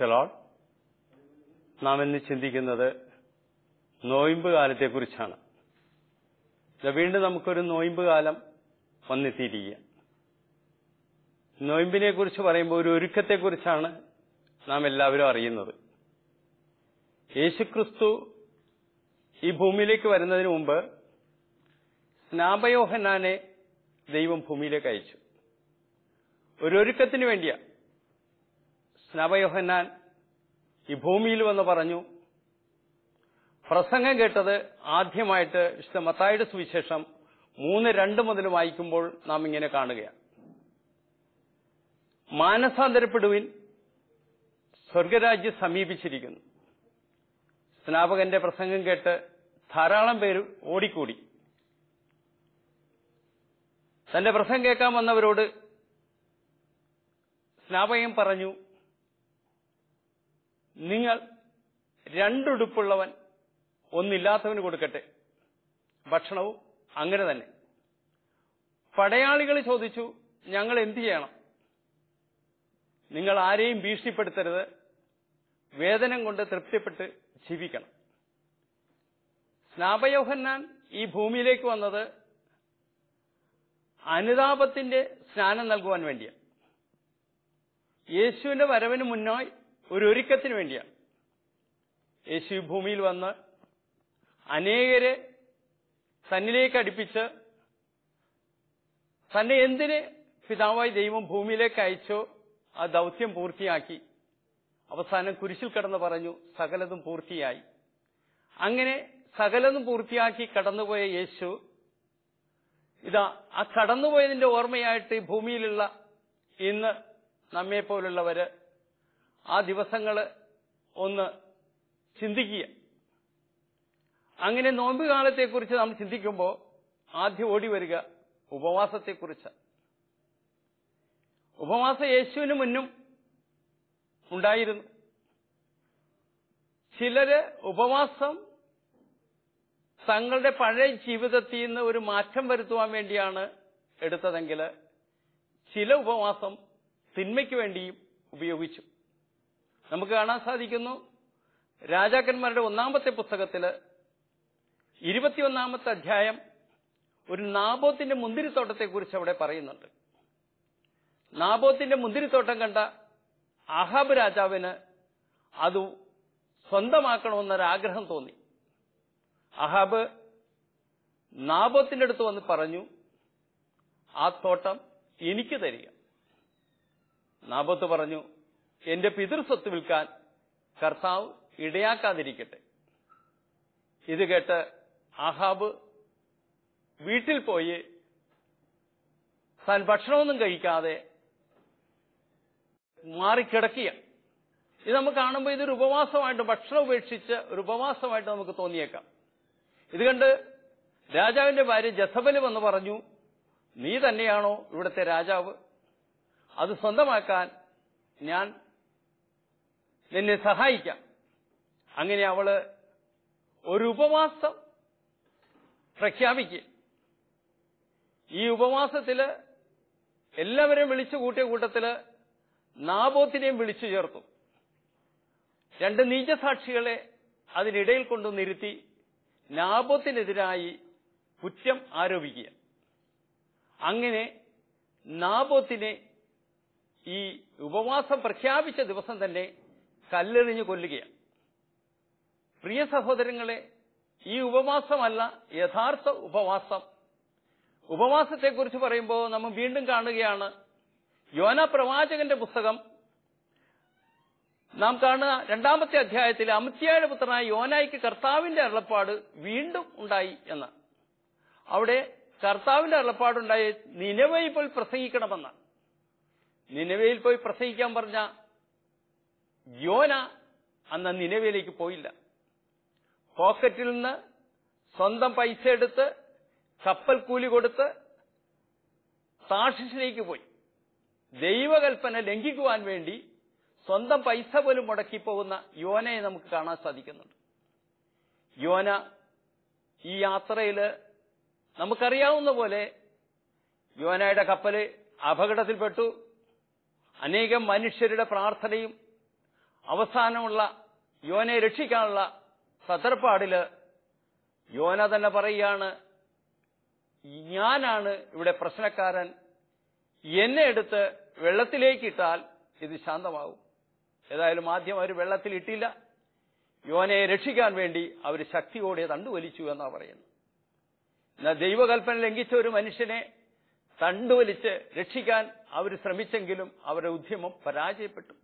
പ്രൈസലോൾ നാം ഇന്ന് ചിന്തിക്കുന്നത് നോയിമ്പ് കാലത്തെക്കുറിച്ചാണ് ഇത് വീണ്ടും നമുക്കൊരു നോയിമ്പ് കാലം വന്നെത്തിയിരിക്കുക നോയിമ്പിനെ കുറിച്ച് പറയുമ്പോൾ ഒരു ഒരുക്കത്തെക്കുറിച്ചാണ് നാം എല്ലാവരും അറിയുന്നത് യേശുക്രിസ്തു ഈ ഭൂമിയിലേക്ക് വരുന്നതിന് മുമ്പ് സ്നാപയോഹനാനെ ദൈവം ഭൂമിയിലേക്ക് അയച്ചു ഒരു ഒരുക്കത്തിന് വേണ്ടിയാ സ്നാപയോഹന്നാൻ ഈ ഭൂമിയിൽ വന്ന് പറഞ്ഞു പ്രസംഗം കേട്ടത് ആദ്യമായിട്ട് വിശുദ്ധ മത്തായുടെ സുവിശേഷം മൂന്ന് രണ്ട് മുതൽ വായിക്കുമ്പോൾ നാം ഇങ്ങനെ കാണുകയാണ് മാനസാന്തരപ്പെടുവിൻ സ്വർഗരാജ്യം സമീപിച്ചിരിക്കുന്നു സ്നാപകന്റെ പ്രസംഗം കേട്ട് ധാരാളം പേര് ഓടിക്കൂടി തന്റെ പ്രസംഗം കേൾക്കാൻ വന്നവരോട് സ്നാപകൻ പറഞ്ഞു നിങ്ങൾ രണ്ടുടുപ്പുള്ളവൻ ഒന്നില്ലാത്തവന് കൊടുക്കട്ടെ ഭക്ഷണവും അങ്ങനെ തന്നെ പടയാളികൾ ചോദിച്ചു ഞങ്ങൾ എന്തു ചെയ്യണം നിങ്ങൾ ആരെയും ഭീഷണിപ്പെടുത്തരുത് വേതനം കൊണ്ട് തൃപ്തിപ്പെട്ട് ജീവിക്കണം സ്നാപയോഹന്നാൻ ഈ ഭൂമിയിലേക്ക് വന്നത് അനുതാപത്തിന്റെ സ്നാനം നൽകുവാൻ വേണ്ടിയാണ് യേശുവിന്റെ വരവിന് മുന്നായി ഒരു ഒരുക്കത്തിന് വേണ്ടിയാണ് യേശു ഈ ഭൂമിയിൽ വന്ന് അനേകരെ തന്നിലേക്ക് അടുപ്പിച്ച് തന്നെ എന്തിന് പിതാവായി ദൈവം ഭൂമിയിലേക്ക് അയച്ചോ ആ ദൗത്യം പൂർത്തിയാക്കി അവസാനം കുരിശിൽ കിടന്ന് പറഞ്ഞു സകലതും പൂർത്തിയായി അങ്ങനെ സകലതും പൂർത്തിയാക്കി കടന്നുപോയ യേശു ഇതാ ആ കടന്നുപോയതിന്റെ ഓർമ്മയായിട്ട് ഈ ഭൂമിയിലുള്ള ഇന്ന് നമ്മെ പോലുള്ളവര് ആ ദിവസങ്ങള് ഒന്ന് ചിന്തിക്കുക അങ്ങനെ നോമ്പ് കാലത്തെക്കുറിച്ച് നാം ചിന്തിക്കുമ്പോൾ ആദ്യം ഓടി വരിക ഉപവാസത്തെക്കുറിച്ച് ഉപവാസം യേശുവിന് മുന്നും ഉണ്ടായിരുന്നു ചിലര് ഉപവാസം തങ്ങളുടെ പഴയ ജീവിതത്തിൽ നിന്ന് ഒരു മാറ്റം വരുത്തുവാൻ വേണ്ടിയാണ് എടുത്തതെങ്കിൽ ചില ഉപവാസം തിന്മയ്ക്ക് വേണ്ടിയും ഉപയോഗിച്ചു നമുക്ക് കാണാൻ സാധിക്കുന്നു രാജാക്കന്മാരുടെ ഒന്നാമത്തെ പുസ്തകത്തില് ഇരുപത്തിയൊന്നാമത്തെ അധ്യായം ഒരു നാബോത്തിന്റെ മുന്തിരിത്തോട്ടത്തെക്കുറിച്ച് അവിടെ പറയുന്നുണ്ട് നാബോത്തിന്റെ മുന്തിരിത്തോട്ടം കണ്ട അഹാബ് രാജാവിന് അത് സ്വന്തമാക്കണമെന്നൊരാഗ്രഹം തോന്നി അഹാബ് നാബോത്തിന്റെ അടുത്ത് വന്ന് പറഞ്ഞു ആ തോട്ടം എനിക്ക് തരിക നാബോത്ത് പറഞ്ഞു എന്റെ പിതൃസ്വത്ത് വിൽക്കാൻ കർത്താവ് ഇടയാക്കാതിരിക്കട്ടെ ഇത് കേട്ട് അഹാബ് വീട്ടിൽ പോയി താൻ ഭക്ഷണമൊന്നും കഴിക്കാതെ മാറിക്കിടക്കുക ഇത് നമുക്ക് കാണുമ്പോൾ ഇതൊരു ഉപവാസമായിട്ട് ഭക്ഷണം ഉപേക്ഷിച്ച് ഒരു ഉപവാസമായിട്ട് നമുക്ക് തോന്നിയേക്കാം ഇത് കണ്ട് രാജാവിന്റെ ഭാര്യ ജസബല് വന്ന് പറഞ്ഞു നീ തന്നെയാണോ ഇവിടുത്തെ രാജാവ് അത് സ്വന്തമാക്കാൻ ഞാൻ നിന്നെ സഹായിക്കാം അങ്ങനെ അവള് ഒരു ഉപവാസം പ്രഖ്യാപിക്കുക ഈ ഉപവാസത്തില് എല്ലാവരെയും വിളിച്ചു കൂട്ടിയ കൂട്ടത്തില് നാബോത്തിനെയും വിളിച്ചു ചേർത്തു രണ്ട് നീചസാക്ഷികളെ അതിനിടയിൽ കൊണ്ടു നിരുത്തി നാബോത്തിനെതിരായി കുറ്റം ആരോപിക്കുക അങ്ങനെ നാബോത്തിനെ ഈ ഉപവാസം പ്രഖ്യാപിച്ച ദിവസം തന്നെ കല്ലെറിഞ്ഞു കൊല്ലുകയാണ് പ്രിയ സഹോദരങ്ങളെ ഈ ഉപവാസമല്ല യഥാർത്ഥ ഉപവാസം ഉപവാസത്തെക്കുറിച്ച് പറയുമ്പോൾ നമ്മൾ വീണ്ടും കാണുകയാണ് യോന പ്രവാചകന്റെ പുസ്തകം നാം കാണുക രണ്ടാമത്തെ അധ്യായത്തിൽ അമിത്യായുടെ പുത്രനായ യോനായിക്ക് കർത്താവിന്റെ അരുളപ്പാട് വീണ്ടും ഉണ്ടായി എന്ന് അവിടെ കർത്താവിന്റെ അരുളപ്പാടുണ്ടായി നിലവയിൽ പോയി പ്രസംഗിക്കണമെന്ന് നിലവയിൽ പോയി പ്രസംഗിക്കാൻ പറഞ്ഞ യോന അന്ന് നിലവിലേക്ക് പോയില്ല പോക്കറ്റിൽ നിന്ന് സ്വന്തം പൈസ എടുത്ത് കപ്പൽ കൂലി കൊടുത്ത് താഷിഷിലേക്ക് പോയി ദൈവകൽപ്പന ലംഘിക്കുവാൻ വേണ്ടി സ്വന്തം പൈസ പോലും മുടക്കി പോകുന്ന യോനയെ നമുക്ക് കാണാൻ സാധിക്കുന്നുണ്ട് യോന ഈ യാത്രയില് നമുക്കറിയാവുന്ന പോലെ യോനയുടെ കപ്പല് അപകടത്തിൽപ്പെട്ടു അനേകം മനുഷ്യരുടെ പ്രാർത്ഥനയും അവസാനമുള്ള യോനെ രക്ഷിക്കാനുള്ള സതർപ്പാടില് യോന തന്നെ പറയുകയാണ് ഞാനാണ് ഇവിടെ പ്രശ്നക്കാരൻ എന്നെ എടുത്ത് വെള്ളത്തിലേക്ക് ഇട്ടാൽ ഇത് ശാന്തമാകും ഏതായാലും ആദ്യം അവർ വെള്ളത്തിൽ ഇട്ടില്ല യോനയെ രക്ഷിക്കാൻ വേണ്ടി അവർ ശക്തിയോടെ തണ്ടുവലിച്ചു എന്നാ പറയുന്നത് എന്നാൽ ദൈവകൽപ്പന ലംഘിച്ച ഒരു മനുഷ്യനെ തണ്ടുവലിച്ച് രക്ഷിക്കാൻ അവർ ശ്രമിച്ചെങ്കിലും അവരുടെ ഉദ്യമം പരാജയപ്പെട്ടു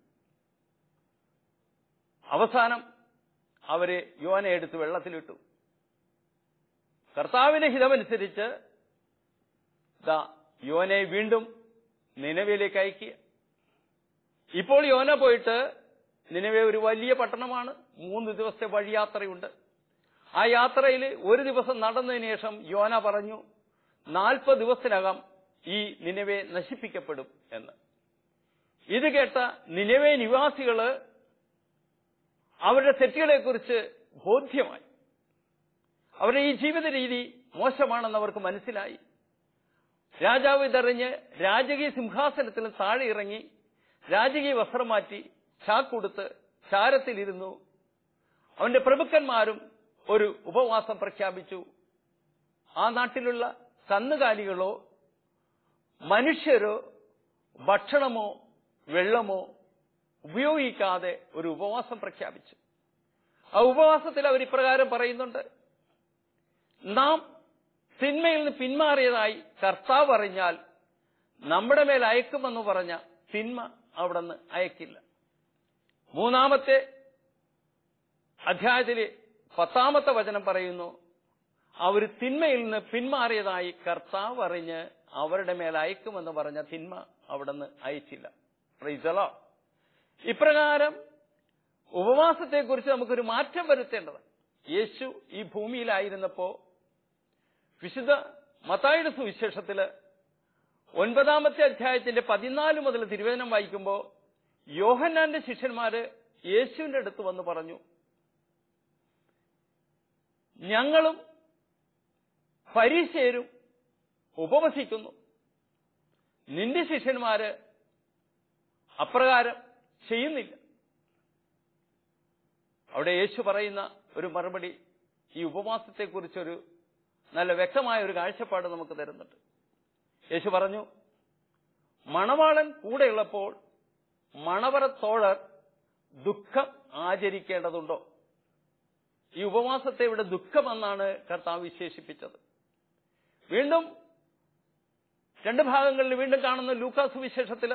അവസാനം അവരെ യോനെ എടുത്ത് വെള്ളത്തിലിട്ടു കർത്താവിന്റെ ഹിതമനുസരിച്ച് ദാ യോനെ വീണ്ടും നിലവിലേക്ക് അയക്കുക ഇപ്പോൾ യോന പോയിട്ട് നിലവെ ഒരു വലിയ പട്ടണമാണ് മൂന്ന് ദിവസത്തെ വഴിയാത്രയുണ്ട് ആ യാത്രയിൽ ഒരു ദിവസം നടന്നതിന് ശേഷം യോന പറഞ്ഞു നാൽപ്പത് ദിവസത്തിനകം ഈ നിലവെ നശിപ്പിക്കപ്പെടും എന്ന് ഇത് കേട്ട നിലവെ നിവാസികള് അവരുടെ തെറ്റുകളെക്കുറിച്ച് ബോധ്യമായി അവരുടെ ഈ ജീവിത രീതി മോശമാണെന്ന് അവർക്ക് മനസ്സിലായി രാജാവ് ഇതറിഞ്ഞ് രാജകീയ സിംഹാസനത്തിൽ താഴെ ഇറങ്ങി രാജകീയ വസ്ത്രം മാറ്റി ചാക്കൊടുത്ത് ചാരത്തിലിരുന്നു അവന്റെ പ്രഭുക്കന്മാരും ഒരു ഉപവാസം പ്രഖ്യാപിച്ചു ആ നാട്ടിലുള്ള കന്നുകാലികളോ മനുഷ്യരോ ഭക്ഷണമോ വെള്ളമോ ഉപയോഗിക്കാതെ ഒരു ഉപവാസം പ്രഖ്യാപിച്ചു ആ ഉപവാസത്തിൽ അവർ ഇപ്രകാരം പറയുന്നുണ്ട് നാം തിന്മയിൽ നിന്ന് പിന്മാറിയതായി കർത്താവ് അറിഞ്ഞാൽ നമ്മുടെ മേൽ അയക്കുമെന്ന് പറഞ്ഞ തിന്മ അവിടെ നിന്ന് അയക്കില്ല മൂന്നാമത്തെ അധ്യായത്തിലെ പത്താമത്തെ വചനം പറയുന്നു അവർ തിന്മയിൽ നിന്ന് പിന്മാറിയതായി കർത്താവ് അറിഞ്ഞ് അവരുടെ മേൽ അയക്കുമെന്ന് പറഞ്ഞ തിന്മ അവിടെ നിന്ന് അയച്ചില്ല പ്രൈസലോ ഇപ്രകാരം ഉപവാസത്തെക്കുറിച്ച് നമുക്കൊരു മാറ്റം വരുത്തേണ്ടത് യേശു ഈ ഭൂമിയിലായിരുന്നപ്പോ വിശുദ്ധ മത്തായുടെ സുവിശേഷത്തില് ഒൻപതാമത്തെ അധ്യായത്തിന്റെ പതിനാല് മുതൽ തിരുവേദനം വായിക്കുമ്പോൾ യോഹന്നാന്റെ ശിഷ്യന്മാര് യേശുവിന്റെ അടുത്ത് വന്ന് പറഞ്ഞു ഞങ്ങളും പരീശേരും ഉപവസിക്കുന്നു നിന്റെ ശിഷ്യന്മാര് അപ്രകാരം ചെയ്യുന്നില്ല അവിടെ യേശു പറയുന്ന ഒരു മറുപടി ഈ ഉപവാസത്തെക്കുറിച്ചൊരു നല്ല വ്യക്തമായ ഒരു കാഴ്ചപ്പാട് നമുക്ക് തരുന്നുണ്ട് യേശു പറഞ്ഞു മണവാളൻ കൂടെയുള്ളപ്പോൾ മണവറത്തോഴർ ദുഃഖം ആചരിക്കേണ്ടതുണ്ടോ ഈ ഉപവാസത്തെ ഇവിടെ ദുഃഖമെന്നാണ് കർത്താവ് വിശേഷിപ്പിച്ചത് വീണ്ടും രണ്ട് ഭാഗങ്ങളിൽ വീണ്ടും കാണുന്ന ലൂക്കാസ് വിശേഷത്തില്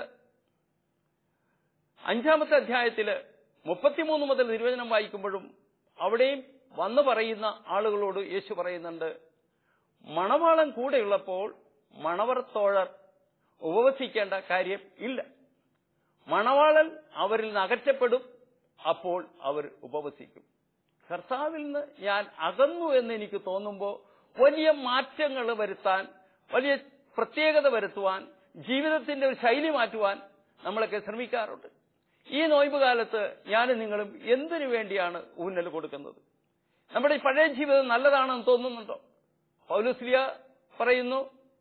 അഞ്ചാമത്തെ അധ്യായത്തില് മുപ്പത്തിമൂന്ന് മുതൽ നിർവചനം വായിക്കുമ്പോഴും അവിടെയും വന്നു പറയുന്ന ആളുകളോട് യേശു പറയുന്നുണ്ട് മണവാളൻ കൂടെയുള്ളപ്പോൾ മണവർത്തോഴർ ഉപവസിക്കേണ്ട കാര്യം ഇല്ല മണവാളൻ അവരിൽ നിന്ന് അകറ്റപ്പെടും അപ്പോൾ അവർ ഉപവസിക്കും കർത്താവിൽ നിന്ന് ഞാൻ അകന്നു എന്ന് എനിക്ക് തോന്നുമ്പോൾ വലിയ മാറ്റങ്ങൾ വരുത്താൻ വലിയ പ്രത്യേകത വരുത്തുവാൻ ജീവിതത്തിന്റെ ഒരു ശൈലി മാറ്റുവാൻ നമ്മളൊക്കെ ശ്രമിക്കാറുണ്ട് ഈ നോയമ്പ് കാലത്ത് ഞാനും നിങ്ങളും എന്തിനു വേണ്ടിയാണ് ഊന്നൽ കൊടുക്കുന്നത് നമ്മുടെ ഈ പഴയ ജീവിതം നല്ലതാണെന്ന് തോന്നുന്നുണ്ടോ പൗലുസ്ലിയ പറയുന്നു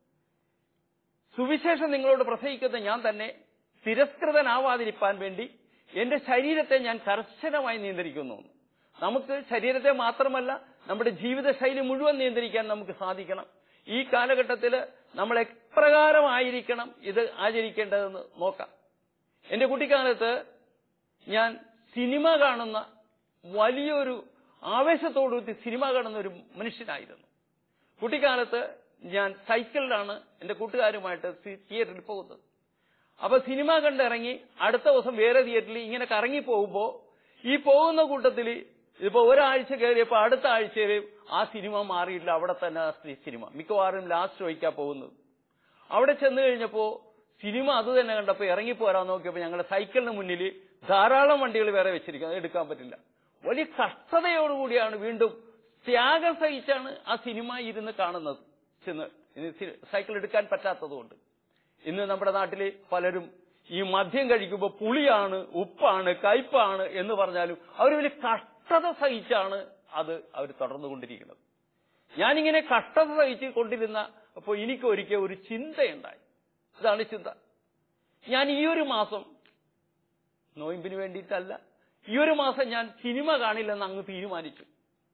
സുവിശേഷം നിങ്ങളോട് പ്രസംഗിക്കുന്ന ഞാൻ തന്നെ തിരസ്കൃതനാവാതിരിക്കാൻ വേണ്ടി എന്റെ ശരീരത്തെ ഞാൻ കർശനമായി നിയന്ത്രിക്കുന്നു നമുക്ക് ശരീരത്തെ മാത്രമല്ല നമ്മുടെ ജീവിതശൈലി മുഴുവൻ നിയന്ത്രിക്കാൻ നമുക്ക് സാധിക്കണം ഈ കാലഘട്ടത്തിൽ നമ്മൾ എപ്രകാരമായിരിക്കണം ഇത് ആചരിക്കേണ്ടതെന്ന് നോക്കാം എന്റെ കുട്ടിക്കാലത്ത് ഞാൻ സിനിമ കാണുന്ന വലിയൊരു ആവേശത്തോടുകൂടി സിനിമ കാണുന്ന ഒരു മനുഷ്യനായിരുന്നു കുട്ടിക്കാലത്ത് ഞാൻ സൈക്കിളിലാണ് എന്റെ കൂട്ടുകാരുമായിട്ട് തിയേറ്ററിൽ പോകുന്നത് അപ്പൊ സിനിമ കണ്ടിറങ്ങി അടുത്ത ദിവസം വേറെ തിയേറ്ററിൽ ഇങ്ങനെ കറങ്ങി പോകുമ്പോ ഈ പോകുന്ന കൂട്ടത്തിൽ ഇപ്പൊ ഒരാഴ്ച കയറിയപ്പോ അടുത്ത ആഴ്ചയിൽ ആ സിനിമ മാറിയില്ല അവിടെ തന്നെ ആ സിനിമ മിക്കവാറും ലാസ്റ്റ് വഹിക്കാ പോകുന്നത് അവിടെ ചെന്ന് കഴിഞ്ഞപ്പോ സിനിമ അത് തന്നെ കണ്ടപ്പോ ഇറങ്ങിപ്പോരാൻ നോക്കിയപ്പോ ഞങ്ങളുടെ സൈക്കിളിന് മുന്നിൽ ധാരാളം വണ്ടികൾ വേറെ വെച്ചിരിക്കുന്നത് എടുക്കാൻ പറ്റില്ല വലിയ കഷ്ടതയോടുകൂടിയാണ് വീണ്ടും ത്യാഗം സഹിച്ചാണ് ആ സിനിമ ഇരുന്ന് കാണുന്നത് ചെന്ന് സൈക്കിൾ എടുക്കാൻ പറ്റാത്തതുകൊണ്ട് ഇന്ന് നമ്മുടെ നാട്ടിലെ പലരും ഈ മദ്യം കഴിക്കുമ്പോൾ പുളിയാണ് ഉപ്പാണ് കയ്പാണ് എന്ന് പറഞ്ഞാലും അവർ വലിയ കഷ്ടത സഹിച്ചാണ് അത് അവർ തുടർന്നുകൊണ്ടിരിക്കുന്നത് ഞാനിങ്ങനെ കഷ്ടത സഹിച്ച് കൊണ്ടിരുന്ന അപ്പോൾ എനിക്ക് ഒരിക്കൽ ഒരു ചിന്തയുണ്ടായി ഇതാണ് ചിന്ത ഞാൻ ഈ ഒരു മാസം നോയിമ്പിന് വേണ്ടിയിട്ടല്ല ഈ ഒരു മാസം ഞാൻ സിനിമ കാണില്ലെന്ന് അങ്ങ് തീരുമാനിച്ചു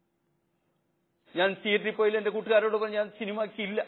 ഞാൻ തിയേറ്ററിൽ പോയില്ല എന്റെ കൂട്ടുകാരോട് പറഞ്ഞു ഞാൻ സിനിമയ്ക്കില്ല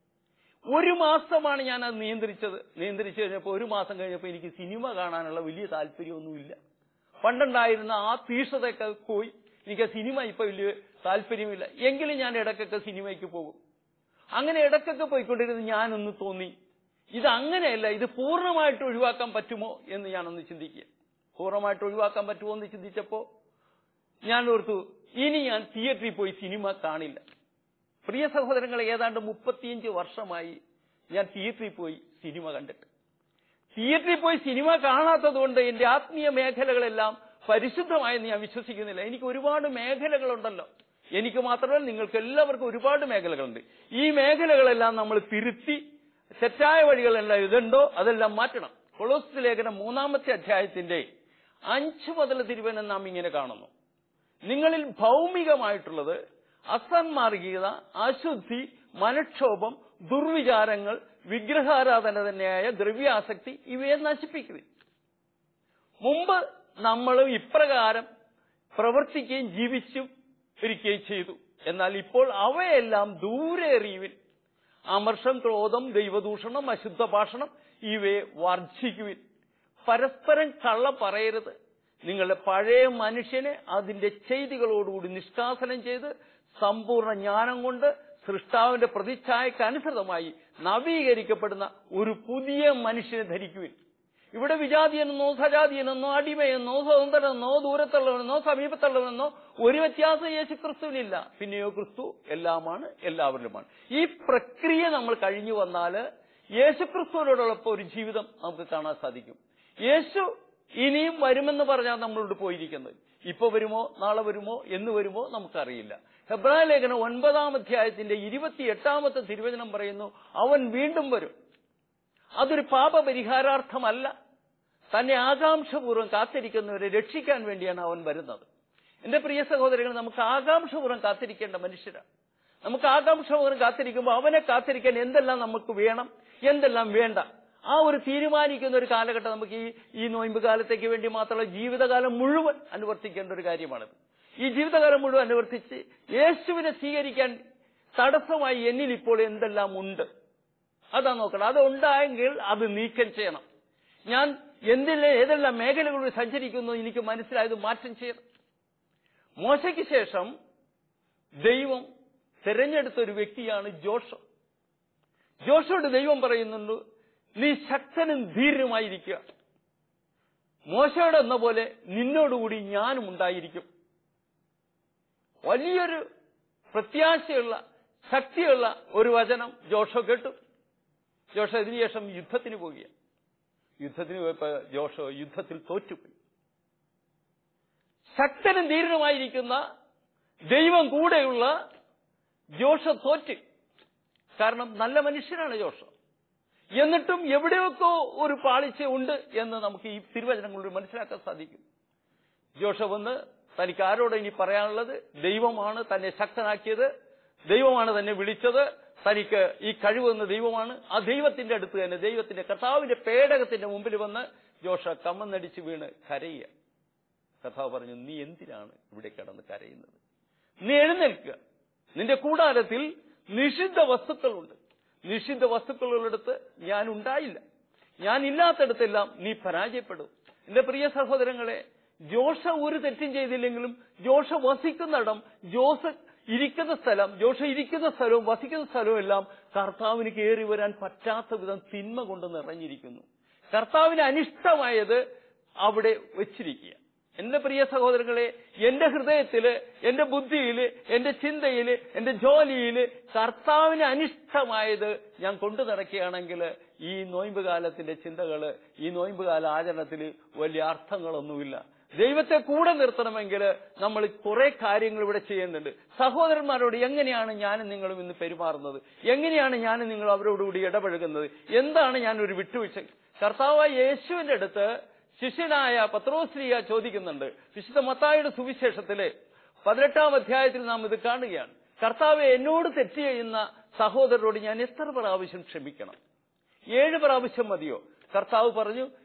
ഒരു മാസമാണ് ഞാൻ അത് നിയന്ത്രിച്ചത് നിയന്ത്രിച്ചു കഴിഞ്ഞപ്പോൾ ഒരു മാസം കഴിഞ്ഞപ്പോൾ എനിക്ക് സിനിമ കാണാനുള്ള വലിയ താല്പര്യമൊന്നുമില്ല പണ്ടുണ്ടായിരുന്ന ആ തീഷ്ണതയൊക്കെ പോയി എനിക്ക് സിനിമ ഇപ്പൊ വലിയ താല്പര്യമില്ല എങ്കിലും ഞാൻ ഇടയ്ക്കൊക്കെ സിനിമയ്ക്ക് പോകും അങ്ങനെ ഇടയ്ക്കൊക്കെ പോയിക്കൊണ്ടിരുന്ന് ഞാനൊന്ന് തോന്നി ഇത് അങ്ങനെയല്ല ഇത് പൂർണ്ണമായിട്ട് ഒഴിവാക്കാൻ പറ്റുമോ എന്ന് ഞാനൊന്ന് ചിന്തിക്കുക പൂർണ്ണമായിട്ട് ഒഴിവാക്കാൻ പറ്റുമോ എന്ന് ചിന്തിച്ചപ്പോ ഞാൻ ഓർത്തു ഇനി ഞാൻ തിയേറ്ററിൽ പോയി സിനിമ കാണില്ല പ്രിയ സഹോദരങ്ങളെ ഏതാണ്ട് മുപ്പത്തിയഞ്ച് വർഷമായി ഞാൻ തിയേറ്ററിൽ പോയി സിനിമ കണ്ടിട്ട് തിയേറ്ററിൽ പോയി സിനിമ കാണാത്തത് കൊണ്ട് എന്റെ ആത്മീയ മേഖലകളെല്ലാം പരിശുദ്ധമായെന്ന് ഞാൻ വിശ്വസിക്കുന്നില്ല എനിക്ക് ഒരുപാട് മേഖലകളുണ്ടല്ലോ എനിക്ക് മാത്രമല്ല നിങ്ങൾക്ക് എല്ലാവർക്കും ഒരുപാട് മേഖലകളുണ്ട് ഈ മേഖലകളെല്ലാം നമ്മൾ തിരുത്തി തെറ്റായ വഴികളെല്ലാം ഇതുണ്ടോ അതെല്ലാം മാറ്റണം കൊളോസ് ലേഖനം മൂന്നാമത്തെ അധ്യായത്തിന്റെ അഞ്ച് മുതൽ തിരുവനം നാം ഇങ്ങനെ കാണുന്നു നിങ്ങളിൽ ഭൗമികമായിട്ടുള്ളത് അസന്മാർഗീയത അശുദ്ധി മനക്ഷോഭം ദുർവിചാരങ്ങൾ വിഗ്രഹാരാധന തന്നെയായ ദ്രവ്യാസക്തി ഇവയെ നശിപ്പിക്കുവിൻ മുമ്പ് നമ്മൾ ഇപ്രകാരം പ്രവർത്തിക്കുകയും ജീവിച്ചും ഇരിക്കുകയും ചെയ്തു എന്നാൽ ഇപ്പോൾ അവയെല്ലാം ദൂരെ എറിയുവിൻ അമർഷം ക്രോധം ദൈവദൂഷണം അശുദ്ധ ഭാഷണം ഇവയെ വർജിക്കുവിൻ പരസ്പരം കള്ള പറയരുത് നിങ്ങളുടെ പഴയ മനുഷ്യനെ അതിന്റെ ചെയ്തികളോടുകൂടി നിഷ്കാസനം ചെയ്ത് സമ്പൂർണ്ണ ജ്ഞാനം കൊണ്ട് സൃഷ്ടാവിന്റെ പ്രതിച്ഛായക്ക് അനുസൃതമായി നവീകരിക്കപ്പെടുന്ന ഒരു പുതിയ മനുഷ്യനെ ധരിക്കുവിൻ ഇവിടെ വിജാതിയെന്നോ സജാതിയെന്നോ അടിമയെന്നോ സ്വതന്ത്രനെന്നോ ദൂരത്തുള്ളവനെന്നോ സമീപത്തുള്ളവനെന്നോ ഒരു വ്യത്യാസം യേശു ക്രിസ്തുവിനില്ല പിന്നെയോ ക്രിസ്തു എല്ലാമാണ് എല്ലാവരിലുമാണ് ഈ പ്രക്രിയ നമ്മൾ കഴിഞ്ഞു വന്നാൽ യേശു ക്രിസ്തുവിനോടൊപ്പം ഒരു ജീവിതം നമുക്ക് കാണാൻ സാധിക്കും യേശു ഇനിയും വരുമെന്ന് പറഞ്ഞാൽ നമ്മളോട് പോയിരിക്കുന്നത് ഇപ്പൊ വരുമോ നാളെ വരുമോ എന്ന് വരുമോ നമുക്കറിയില്ല ഹെബ്രായ ലേഖനം ഒൻപതാം അധ്യായത്തിന്റെ ഇരുപത്തിയെട്ടാമത്തെ തിരുവചനം പറയുന്നു അവൻ വീണ്ടും വരും അതൊരു പാപപരിഹാരാർത്ഥമല്ല തന്നെ ആകാംക്ഷപൂർവ്വം കാത്തിരിക്കുന്നവരെ രക്ഷിക്കാൻ വേണ്ടിയാണ് അവൻ വരുന്നത് എന്റെ പ്രിയ സഹോദരങ്ങൾ നമുക്ക് ആകാംക്ഷപൂർവ്വം കാത്തിരിക്കേണ്ട മനുഷ്യരാണ് നമുക്ക് ആകാംക്ഷപൂർവ്വം കാത്തിരിക്കുമ്പോൾ അവനെ കാത്തിരിക്കാൻ എന്തെല്ലാം നമുക്ക് വേണം എന്തെല്ലാം വേണ്ട ആ ഒരു തീരുമാനിക്കുന്ന ഒരു കാലഘട്ടം നമുക്ക് ഈ ഈ നോയമ്പ് കാലത്തേക്ക് വേണ്ടി മാത്രമല്ല ജീവിതകാലം മുഴുവൻ അനുവർത്തിക്കേണ്ട ഒരു കാര്യമാണിത് ഈ ജീവിതകാലം മുഴുവൻ അനുവർത്തിച്ച് യേശുവിനെ സ്വീകരിക്കാൻ തടസ്സമായി എന്നിൽ ഇപ്പോൾ എന്തെല്ലാം ഉണ്ട് അതാ നോക്കണം അത് ഉണ്ടായെങ്കിൽ അത് നീക്കം ചെയ്യണം ഞാൻ എന്തിലെ ഏതെല്ലാം മേഖലകളിൽ സഞ്ചരിക്കുന്നു എനിക്ക് മനസ്സിലായത് മാറ്റം ചെയ്യണം മോശയ്ക്ക് ശേഷം ദൈവം തിരഞ്ഞെടുത്ത ഒരു വ്യക്തിയാണ് ജോഷോ ജോഷോട് ദൈവം പറയുന്നുണ്ട് നീ ശക്തനും ധീരനുമായിരിക്കുക മോശയോട് എന്ന പോലെ നിന്നോടുകൂടി ഞാനും ഉണ്ടായിരിക്കും വലിയൊരു പ്രത്യാശയുള്ള ശക്തിയുള്ള ഒരു വചനം ജോഷോ കേട്ടു ജോഷോ ഇതിനുശേഷം യുദ്ധത്തിന് പോവുകയാണ് യുദ്ധത്തിന് പോയപ്പോ ജോഷോ യുദ്ധത്തിൽ തോറ്റുപോയി ശക്തനും ധീരനുമായിരിക്കുന്ന ദൈവം കൂടെയുള്ള ജോഷ തോറ്റ് കാരണം നല്ല മനുഷ്യനാണ് ജോഷ എന്നിട്ടും എവിടെയൊക്കെ ഒരു പാളിച്ച ഉണ്ട് എന്ന് നമുക്ക് ഈ തിരുവചനങ്ങളിൽ മനസ്സിലാക്കാൻ സാധിക്കും ജോഷ വന്ന് തനിക്ക് ആരോട് ഇനി പറയാനുള്ളത് ദൈവമാണ് തന്നെ ശക്തനാക്കിയത് ദൈവമാണ് തന്നെ വിളിച്ചത് തനിക്ക് ഈ കഴിവെന്ന ദൈവമാണ് ആ ദൈവത്തിന്റെ അടുത്ത് തന്നെ ദൈവത്തിന്റെ കർത്താവിന്റെ പേടകത്തിന്റെ മുമ്പിൽ വന്ന് ജോഷ കമ്മന്നടിച്ച് വീണ് കരയുക കർത്താവ് പറഞ്ഞു നീ എന്തിനാണ് ഇവിടെ കിടന്ന് കരയുന്നത് നീ എഴുന്നേൽക്കുക നിന്റെ കൂടാരത്തിൽ നിഷിദ്ധ വസ്തുക്കളുണ്ട് നിഷിദ്ധ വസ്തുക്കളുള്ളിടത്ത് ഞാൻ ഉണ്ടായില്ല ഞാൻ ഇല്ലാത്തടത്തെല്ലാം നീ പരാജയപ്പെടും എന്റെ പ്രിയ സഹോദരങ്ങളെ ജോഷ ഒരു തെറ്റും ചെയ്തില്ലെങ്കിലും ജോഷ വസിക്കുന്നിടം ജോസ് ഇരിക്കുന്ന സ്ഥലം ജോഷ ഇരിക്കുന്ന സ്ഥലവും വസിക്കുന്ന സ്ഥലവും എല്ലാം കർത്താവിന് കയറി വരാൻ പറ്റാത്ത വിധം തിന്മ കൊണ്ട് നിറഞ്ഞിരിക്കുന്നു കർത്താവിന് അനിഷ്ടമായത് അവിടെ വെച്ചിരിക്കുക എന്റെ പ്രിയ സഹോദരങ്ങളെ എന്റെ ഹൃദയത്തില് എന്റെ ബുദ്ധിയില് എന്റെ ചിന്തയില് എന്റെ ജോലിയില് കർത്താവിന് അനിഷ്ടമായത് ഞാൻ കൊണ്ടു നടക്കുകയാണെങ്കിൽ ഈ നോയമ്പ് കാലത്തിന്റെ ചിന്തകള് ഈ നോയമ്പ് കാല ആചരണത്തിൽ വലിയ അർത്ഥങ്ങളൊന്നുമില്ല ദൈവത്തെ കൂടെ നിർത്തണമെങ്കിൽ നമ്മൾ കുറെ കാര്യങ്ങൾ ഇവിടെ ചെയ്യേണ്ടതുണ്ട് സഹോദരന്മാരോട് എങ്ങനെയാണ് ഞാനും നിങ്ങളും ഇന്ന് പെരുമാറുന്നത് എങ്ങനെയാണ് ഞാനും നിങ്ങളും അവരോടുകൂടി ഇടപഴകുന്നത് എന്താണ് ഞാൻ ഒരു വിട്ടുവീഴ്ച കർത്താവായ യേശുവിന്റെ അടുത്ത് ശിഷ്യനായ പത്രോശ്രീയ ചോദിക്കുന്നുണ്ട് വിശുദ്ധ മത്തായുടെ സുവിശേഷത്തിലെ പതിനെട്ടാം അധ്യായത്തിൽ നാം ഇത് കാണുകയാണ് കർത്താവ് എന്നോട് തെറ്റ് ചെയ്യുന്ന സഹോദരരോട് ഞാൻ എത്ര പ്രാവശ്യം ക്ഷമിക്കണം ഏഴ് പ്രാവശ്യം മതിയോ കർത്താവ് പറഞ്ഞു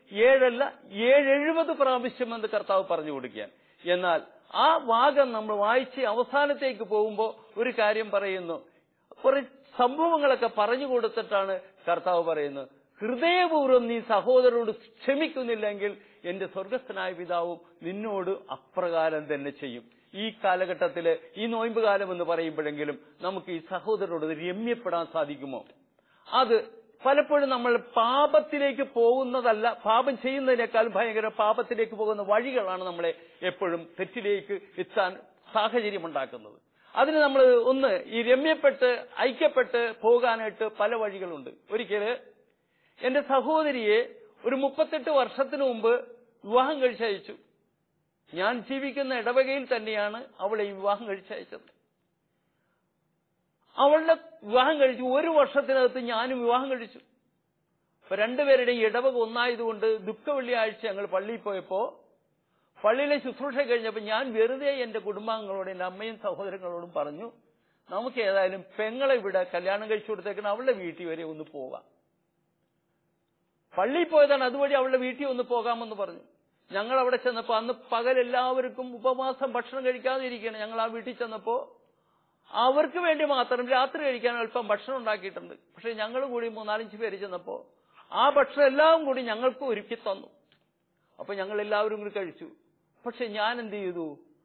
ഏഴല്ല ഏഴെഴുപത് പ്രാവശ്യം എന്ന് കർത്താവ് പറഞ്ഞു കൊടുക്കുകയാണ് എന്നാൽ ആ ഭാഗം നമ്മൾ വായിച്ച് അവസാനത്തേക്ക് പോകുമ്പോൾ ഒരു കാര്യം പറയുന്നു കുറെ സംഭവങ്ങളൊക്കെ പറഞ്ഞു കൊടുത്തിട്ടാണ് കർത്താവ് പറയുന്നത് ഹൃദയപൂർവ്വം നീ സഹോദരനോട് ക്ഷമിക്കുന്നില്ലെങ്കിൽ എന്റെ സ്വർഗസ്ഥനായ പിതാവും നിന്നോട് അപ്രകാരം തന്നെ ചെയ്യും ഈ കാലഘട്ടത്തില് ഈ നോയമ്പ് കാലം എന്ന് പറയുമ്പോഴെങ്കിലും നമുക്ക് ഈ സഹോദരനോട് രമ്യപ്പെടാൻ സാധിക്കുമോ അത് പലപ്പോഴും നമ്മൾ പാപത്തിലേക്ക് പോകുന്നതല്ല പാപം ചെയ്യുന്നതിനേക്കാൾ ഭയങ്കര പാപത്തിലേക്ക് പോകുന്ന വഴികളാണ് നമ്മളെ എപ്പോഴും തെറ്റിലേക്ക് എത്താൻ സാഹചര്യം ഉണ്ടാക്കുന്നത് അതിന് നമ്മൾ ഒന്ന് ഈ രമ്യപ്പെട്ട് ഐക്യപ്പെട്ട് പോകാനായിട്ട് പല വഴികളുണ്ട് ഒരിക്കല് എന്റെ സഹോദരിയെ ഒരു മുപ്പത്തെട്ട് വർഷത്തിനു മുമ്പ് വിവാഹം കഴിച്ചയച്ചു ഞാൻ ജീവിക്കുന്ന ഇടവകയിൽ തന്നെയാണ് അവളെ ഈ വിവാഹം കഴിച്ചയച്ചത് അവളുടെ വിവാഹം കഴിച്ചു ഒരു വർഷത്തിനകത്ത് ഞാനും വിവാഹം കഴിച്ചു അപ്പൊ രണ്ടുപേരുടെയും ഇടവക ഒന്നായതുകൊണ്ട് ദുഃഖ വെള്ളിയാഴ്ച ഞങ്ങൾ പള്ളിയിൽ പോയപ്പോ പള്ളിയിലെ ശുശ്രൂഷ കഴിഞ്ഞപ്പോൾ ഞാൻ വെറുതെ എന്റെ കുടുംബാംഗങ്ങളോടും എന്റെ അമ്മയും സഹോദരങ്ങളോടും പറഞ്ഞു നമുക്ക് ഏതായാലും പെങ്ങളെ ഇവിടെ കല്യാണം കഴിച്ചു കൊടുത്തേക്കണം അവളുടെ വീട്ടിൽ വരെ ഒന്ന് പോകാം പള്ളിയിൽ പോയതാണ് അതുവഴി അവളുടെ വീട്ടിൽ ഒന്ന് പോകാമെന്ന് പറഞ്ഞു ഞങ്ങൾ അവിടെ ചെന്നപ്പോ അന്ന് പകൽ എല്ലാവർക്കും ഉപവാസം ഭക്ഷണം കഴിക്കാതെ ഇരിക്കുകയാണ് ഞങ്ങൾ ആ വീട്ടിൽ ചെന്നപ്പോ അവർക്ക് വേണ്ടി മാത്രം രാത്രി കഴിക്കാൻ അല്പം ഭക്ഷണം ഉണ്ടാക്കിയിട്ടുണ്ട് പക്ഷെ ഞങ്ങൾ കൂടി മൂന്നാലഞ്ച് പേര് ചെന്നപ്പോ ആ ഭക്ഷണം എല്ലാം കൂടി ഞങ്ങൾക്ക് ഒരുക്കി തന്നു അപ്പൊ ഞങ്ങൾ എല്ലാവരും കൂടി കഴിച്ചു പക്ഷെ ഞാൻ എന്ത് ചെയ്തു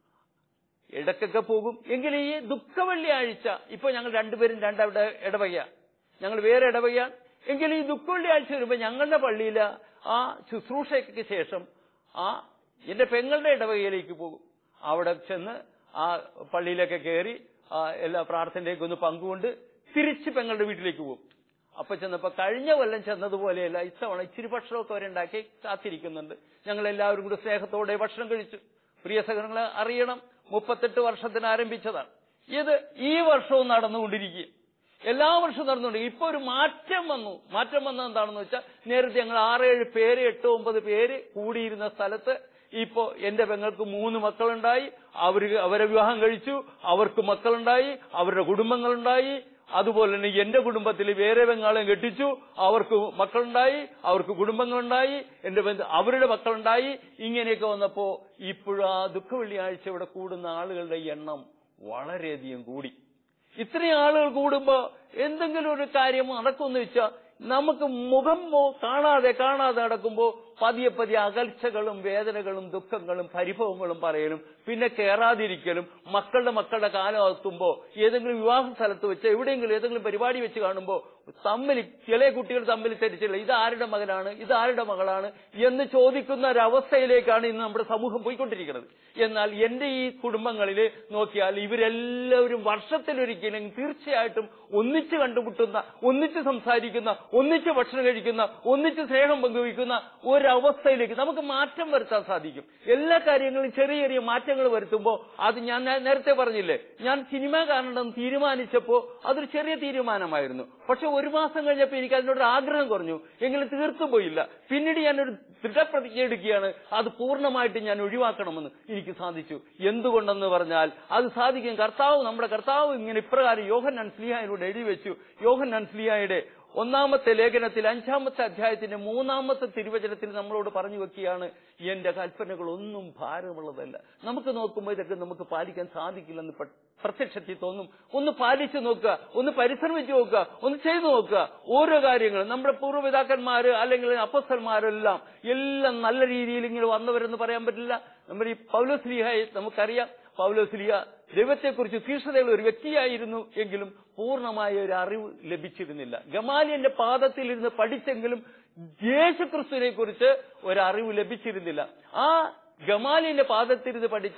ഇടക്കൊക്കെ പോകും എങ്കിൽ ഈ ദുഃഖ വെള്ളിയാഴ്ച ഇപ്പൊ ഞങ്ങൾ രണ്ടുപേരും രണ്ടവിടെ ഇടവകയാണ് ഞങ്ങൾ വേറെ ഇടവകയാണ് എങ്കിൽ ഈ ദുഃഖ വെള്ളിയാഴ്ച വരുമ്പോ ഞങ്ങളുടെ പള്ളിയിൽ ആ ശുശ്രൂഷയ്ക്ക് ശേഷം ആ എന്റെ പെങ്ങളുടെ ഇടവകയിലേക്ക് പോകും അവിടെ ചെന്ന് ആ പള്ളിയിലൊക്കെ കയറി ആ എല്ലാ പ്രാർത്ഥനയിലേക്ക് ഒന്ന് പങ്കുകൊണ്ട് തിരിച്ച് പെങ്ങളുടെ വീട്ടിലേക്ക് പോകും അപ്പൊ ചെന്നപ്പോ കഴിഞ്ഞ കൊല്ലം ചെന്നതുപോലെയല്ല ഇത്തവണ ഇച്ചിരി ഭക്ഷണമൊക്കെ അവരുണ്ടാക്കി കാത്തിരിക്കുന്നുണ്ട് ഞങ്ങൾ എല്ലാവരും കൂടി സ്നേഹത്തോടെ ഭക്ഷണം കഴിച്ചു പ്രിയ സഹനങ്ങളെ അറിയണം മുപ്പത്തെട്ട് വർഷത്തിന് ആരംഭിച്ചതാണ് ഇത് ഈ വർഷവും നടന്നുകൊണ്ടിരിക്കുക എല്ലാ വർഷവും നടന്നുകൊണ്ടിരിക്കും ഇപ്പൊ ഒരു മാറ്റം വന്നു മാറ്റം വന്നത് എന്താണെന്ന് വെച്ചാൽ നേരത്തെ ഞങ്ങൾ ആറേഴ് പേര് എട്ട് ഒമ്പത് പേര് കൂടിയിരുന്ന സ്ഥലത്ത് ഇപ്പോ എന്റെ പെങ്ങൾക്ക് മൂന്ന് മക്കളുണ്ടായി അവര് അവരെ വിവാഹം കഴിച്ചു അവർക്ക് മക്കളുണ്ടായി അവരുടെ കുടുംബങ്ങളുണ്ടായി അതുപോലെ തന്നെ എന്റെ കുടുംബത്തിൽ വേറെ ബംഗാളം കെട്ടിച്ചു അവർക്ക് മക്കളുണ്ടായി അവർക്ക് കുടുംബങ്ങളുണ്ടായി എന്റെ ബന്ധു അവരുടെ മക്കളുണ്ടായി ഇങ്ങനെയൊക്കെ വന്നപ്പോ ഇപ്പോഴും ആ ദുഃഖ വെള്ളിയാഴ്ച ഇവിടെ കൂടുന്ന ആളുകളുടെ എണ്ണം വളരെയധികം കൂടി ഇത്രയും ആളുകൾ കൂടുമ്പോ എന്തെങ്കിലും ഒരു കാര്യം നടക്കുമെന്ന് വെച്ചാൽ നമുക്ക് മുഖം മോ- കാണാതെ കാണാതെ നടക്കുമ്പോ പതിയെ പതിയെ അകൽച്ചകളും വേദനകളും ദുഃഖങ്ങളും പരിഭവങ്ങളും പറയലും പിന്നെ കയറാതിരിക്കലും മക്കളുടെ മക്കളുടെ കാലം എത്തുമ്പോ ഏതെങ്കിലും വിവാഹ സ്ഥലത്ത് വെച്ച് എവിടെയെങ്കിലും ഏതെങ്കിലും പരിപാടി വെച്ച് കാണുമ്പോ തമ്മിൽ ചില കുട്ടികൾ തമ്മിൽ തെറ്റിച്ചില്ല ഇത് ആരുടെ മകനാണ് ഇത് ആരുടെ മകളാണ് എന്ന് ചോദിക്കുന്ന ഒരവസ്ഥയിലേക്കാണ് ഇന്ന് നമ്മുടെ സമൂഹം പോയിക്കൊണ്ടിരിക്കുന്നത് എന്നാൽ എന്റെ ഈ കുടുംബങ്ങളിൽ നോക്കിയാൽ ഇവരെല്ലാവരും വർഷത്തിലൊരിക്കലും തീർച്ചയായിട്ടും ഒന്നിച്ച് കണ്ടുമുട്ടുന്ന ഒന്നിച്ച് സംസാരിക്കുന്ന ഒന്നിച്ച് ഭക്ഷണം കഴിക്കുന്ന ഒന്നിച്ച് സ്നേഹം പങ്കുവയ്ക്കുന്ന ഒരവസ്ഥയിലേക്ക് നമുക്ക് മാറ്റം വരുത്താൻ സാധിക്കും എല്ലാ കാര്യങ്ങളും ചെറിയ ചെറിയ മാറ്റങ്ങൾ വരുത്തുമ്പോൾ അത് ഞാൻ നേ- നേരത്തെ പറഞ്ഞില്ലേ ഞാൻ സിനിമ കാണണമെന്ന് തീരുമാനിച്ചപ്പോൾ അതൊരു ചെറിയ തീരുമാനമായിരുന്നു പക്ഷെ ഒരു മാസം കഴിഞ്ഞപ്പോൾ എനിക്ക് അതിനോട് ആഗ്രഹം കുറഞ്ഞു എങ്കിലും തീർത്തും പോയില്ല പിന്നീട് ഞാനൊരു ദൃഢപ്രതിജ്ഞ എടുക്കുകയാണ് അത് പൂർണ്ണമായിട്ട് ഞാൻ ഒഴിവാക്കണമെന്ന് എനിക്ക് സാധിച്ചു എന്തുകൊണ്ടെന്ന് പറഞ്ഞാൽ അത് സാധിക്കും കർത്താവ് നമ്മുടെ കർത്താവ് ഇങ്ങനെ ഇപ്രകാരം യോഹൻ അൻസ്ലിഹായിലൂടെ എഴുതി വെച്ചു യോഹൻ അൻസ്ലിഹായുടെ ഒന്നാമത്തെ ലേഖനത്തിൽ അഞ്ചാമത്തെ അധ്യായത്തിന്റെ മൂന്നാമത്തെ തിരുവചനത്തിൽ നമ്മളോട് പറഞ്ഞു വെക്കുകയാണ് എന്റെ കൽപ്പനകൾ ഒന്നും ഭാരമുള്ളതല്ല നമുക്ക് നോക്കുമ്പോൾ ഇതൊക്കെ നമുക്ക് പാലിക്കാൻ സാധിക്കില്ലെന്ന് പെ- പ്രത്യക്ഷത്തിൽ തോന്നും ഒന്ന് പാലിച്ചു നോക്കുക ഒന്ന് പരിശ്രമിച്ചു നോക്കുക ഒന്ന് ചെയ്തു നോക്കുക ഓരോ കാര്യങ്ങളും നമ്മുടെ പൂർവ്വപിതാക്കന്മാര് അല്ലെങ്കിൽ അപ്പസ്തന്മാരെല്ലാം എല്ലാം നല്ല രീതിയിൽ ഇങ്ങനെ വന്നവരെന്ന് പറയാൻ പറ്റില്ല നമ്മുടെ ഈ പൗലോസ്ലിഹായെ നമുക്കറിയാം പൗലോസ്ലിഹ ദൈവത്തെക്കുറിച്ച് തീക്ഷ്ണതയുള്ള ഒരു വ്യക്തിയായിരുന്നു എങ്കിലും പൂർണ്ണമായ ഒരു അറിവ് ലഭിച്ചിരുന്നില്ല ഗമാലിയന്റെ പാദത്തിൽ ഇരുന്ന് പഠിച്ചെങ്കിലും യേശുക്രിസ്തുവിനെ കുറിച്ച് ഒരറിവ് ലഭിച്ചിരുന്നില്ല ആ ഗമാലിയന്റെ പാദത്തിരുന്ന് പഠിച്ച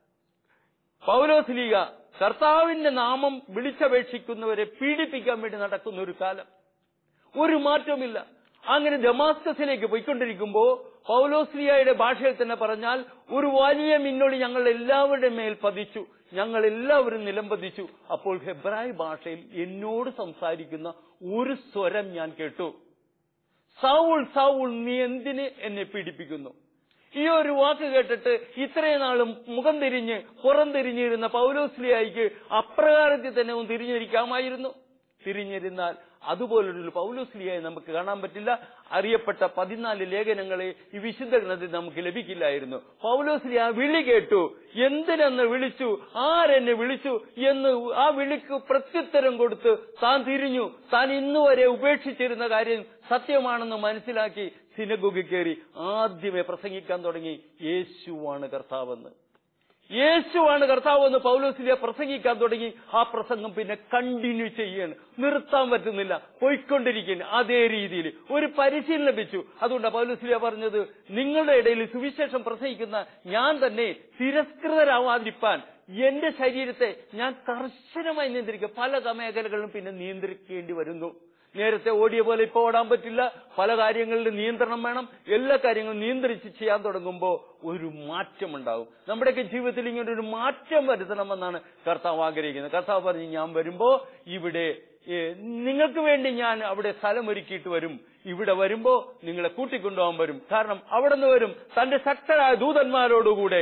പൗലോസ്ലീഗ കർത്താവിന്റെ നാമം വിളിച്ചപേക്ഷിക്കുന്നവരെ പീഡിപ്പിക്കാൻ വേണ്ടി നടക്കുന്ന ഒരു കാലം ഒരു മാറ്റവുമില്ല അങ്ങനെ ദമാസ്കസിലേക്ക് പോയിക്കൊണ്ടിരിക്കുമ്പോ പൗലോസ്ലിയായുടെ ഭാഷയിൽ തന്നെ പറഞ്ഞാൽ ഒരു വലിയ മിന്നൊളി ഞങ്ങൾ എല്ലാവരുടെ മേൽ പതിച്ചു ഞങ്ങൾ എല്ലാവരും നിലംപതിച്ചു അപ്പോൾ ഹെബ്രായ ഭാഷയിൽ എന്നോട് സംസാരിക്കുന്ന ഒരു സ്വരം ഞാൻ കേട്ടു സൗൾ സൗൾ നീ എന്തിന് എന്നെ പീഡിപ്പിക്കുന്നു ഈ ഒരു വാക്ക് കേട്ടിട്ട് ഇത്രയും നാളും മുഖം തിരിഞ്ഞ് പുറം തിരിഞ്ഞിരുന്ന പൗലോസ്ലിയായിക്ക് അപ്രകാരത്തിൽ തന്നെ ഒന്ന് തിരിഞ്ഞിരിക്കാമായിരുന്നു തിരിഞ്ഞിരുന്നാൽ അതുപോലൊരു പൗലോസ്ലിയായി നമുക്ക് കാണാൻ പറ്റില്ല അറിയപ്പെട്ട പതിനാല് ലേഖനങ്ങളെ ഈ വിശുദ്ധ ഗ്രന്ഥത്തിൽ നമുക്ക് ലഭിക്കില്ലായിരുന്നു പൗലോസ്ലിയ വിളി കേട്ടു എന്തിനെന്ന് വിളിച്ചു ആരെന്നെ വിളിച്ചു എന്ന് ആ വിളിക്ക് പ്രത്യുത്തരം കൊടുത്ത് താൻ തിരിഞ്ഞു താൻ ഇന്നുവരെ ഉപേക്ഷിച്ചിരുന്ന കാര്യം സത്യമാണെന്ന് മനസ്സിലാക്കി സിനഗുഗി കയറി ആദ്യമേ പ്രസംഗിക്കാൻ തുടങ്ങി യേശുവാണ് കർത്താവെന്ന് യേശുവാണ് കർത്താവ് എന്ന് പൗലോസിലെ പ്രസംഗിക്കാൻ തുടങ്ങി ആ പ്രസംഗം പിന്നെ കണ്ടിന്യൂ ചെയ്യാണ് നിർത്താൻ പറ്റുന്നില്ല പോയിക്കൊണ്ടിരിക്കുന്നു അതേ രീതിയിൽ ഒരു പരിശീലനം ലഭിച്ചു അതുകൊണ്ടാണ് പൗലോസിലിയ പറഞ്ഞത് നിങ്ങളുടെ ഇടയിൽ സുവിശേഷം പ്രസംഗിക്കുന്ന ഞാൻ തന്നെ തിരസ്കൃതരാവാതിരിപ്പാൻ എന്റെ ശരീരത്തെ ഞാൻ കർശനമായി നിയന്ത്രിക്കുക പല മേഖലകളിലും പിന്നെ നിയന്ത്രിക്കേണ്ടി വരുന്നു നേരത്തെ ഓടിയ പോലെ ഇപ്പൊ ഓടാൻ പറ്റില്ല പല കാര്യങ്ങളിലും നിയന്ത്രണം വേണം എല്ലാ കാര്യങ്ങളും നിയന്ത്രിച്ച് ചെയ്യാൻ തുടങ്ങുമ്പോൾ ഒരു മാറ്റം ഉണ്ടാവും നമ്മുടെയൊക്കെ ജീവിതത്തിൽ ഇങ്ങനെ ഒരു മാറ്റം വരുത്തണമെന്നാണ് കർത്താവ് ആഗ്രഹിക്കുന്നത് കർത്താവ് പറഞ്ഞു ഞാൻ വരുമ്പോ ഇവിടെ ഏ, നിങ്ങൾക്ക് വേണ്ടി ഞാൻ അവിടെ സ്ഥലമൊരുക്കിയിട്ട് വരും ഇവിടെ വരുമ്പോ നിങ്ങളെ കൂട്ടിക്കൊണ്ടുപോകാൻ വരും കാരണം അവിടെ നിന്ന് വരും തന്റെ ശക്തരായ ദൂതന്മാരോടുകൂടെ